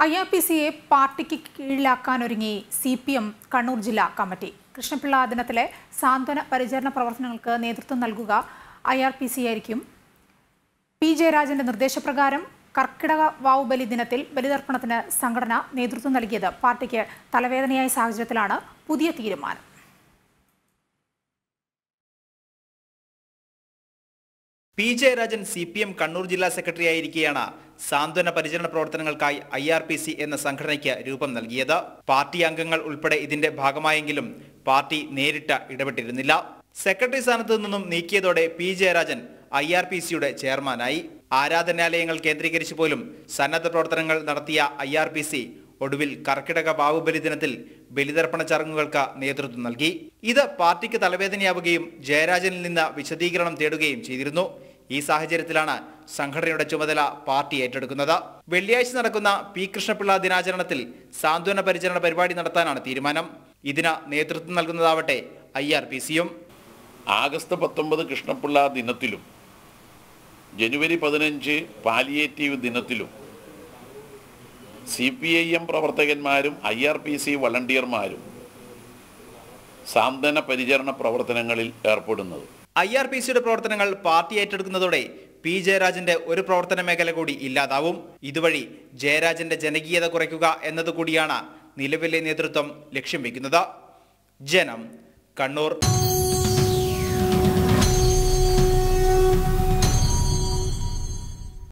I R P സിയെ പാർട്ടിക്ക് കീഴിലാക്കാനൊരുങ്ങി സി പി എം കണ്ണൂർ ജില്ലാ കമ്മിറ്റി കൃഷ്ണപിള്ള ദിനത്തിലെ സാന്ത്വന പരിചരണ പ്രവർത്തനങ്ങൾക്ക് നേതൃത്വം നൽകുക ഐ ആർ പി സി ആയിരിക്കും പി ജയരാജന്റെ നിർദ്ദേശപ്രകാരം കർക്കിടക വാവുബലി ദിനത്തിൽ ബലിതർപ്പണത്തിന് സംഘടന നേതൃത്വം നൽകിയത് പാർട്ടിക്ക് തലവേദനയായ സാഹചര്യത്തിലാണ് പുതിയ തീരുമാനം P Jayarajan C P M Kannur ജില്ലാ സെക്രട്ടറി ആയിരിക്കെയാണ് സാന്ത്വന പരിചരണ പ്രവർത്തനങ്ങൾക്കായി ഐ ആർ പി സി എന്ന സംഘടനയ്ക്ക് രൂപം നൽകിയത് പാർട്ടി അംഗങ്ങൾ ഉൾപ്പെടെ ഇതിന്റെ ഭാഗമായെങ്കിലും പാർട്ടി നേരിട്ട് ഇടപെട്ടിരുന്നില്ല സെക്രട്ടറി സ്ഥാനത്ത് നിന്നും നീക്കിയതോടെ P Jayarajan I R P സിയുടെ ചെയർമാനായി ആരാധനാലയങ്ങൾ കേന്ദ്രീകരിച്ച് പോലും സന്നദ്ധ പ്രവർത്തനങ്ങൾ നടത്തിയ ഐ ആർ പി സി ഒടുവിൽ കർക്കിടക ബാഹുബലി ദിനത്തിൽ ബലിതർപ്പണ ചടങ്ങുകൾക്ക് നേതൃത്വം നൽകി ഇത് പാർട്ടിക്ക് തലവേദനയാവുകയും ജയരാജനിൽ നിന്ന് വിശദീകരണം തേടുകയും ചെയ്തിരുന്നു ഈ സാഹചര്യത്തിലാണ് സംഘടനയുടെ ചുമതല പാർട്ടി ഏറ്റെടുക്കുന്നത് വെള്ളിയാഴ്ച നടക്കുന്ന പി കൃഷ്ണപിള്ള ദിനാചരണത്തിൽ സാന്ത്വന പരിചരണ പരിപാടി നടത്താനാണ് തീരുമാനം ഇതിന് നേതൃത്വം നൽകുന്നതാവട്ടെ ഐ ആർ പി സിയും ആഗസ്റ്റ് പത്തൊമ്പത് കൃഷ്ണപിള്ള ദിനത്തിലും ജനുവരി പതിനഞ്ച് പാലിയേറ്റീവ് ദിനത്തിലും സി പി ഐ എം പ്രവർത്തകന്മാരും ഐ ആർ പി സി വളണ്ടിയർമാരും സാന്ത്വന പരിചരണ പ്രവർത്തനങ്ങളിൽ ഏർപ്പെടുന്നത് ഐ ആർ പി സിയുടെ പ്രവർത്തനങ്ങൾ പാർട്ടി ഏറ്റെടുക്കുന്നതോടെ പി ജയരാജന്റെ ഒരു പ്രവർത്തന മേഖല കൂടി ഇല്ലാതാവും ഇതുവഴി ജയരാജന്റെ ജനകീയത കുറയ്ക്കുക എന്നതുകൂടിയാണ് നിലവിലെ നേതൃത്വം ലക്ഷ്യം വെക്കുന്നത് ജനം കണ്ണൂർ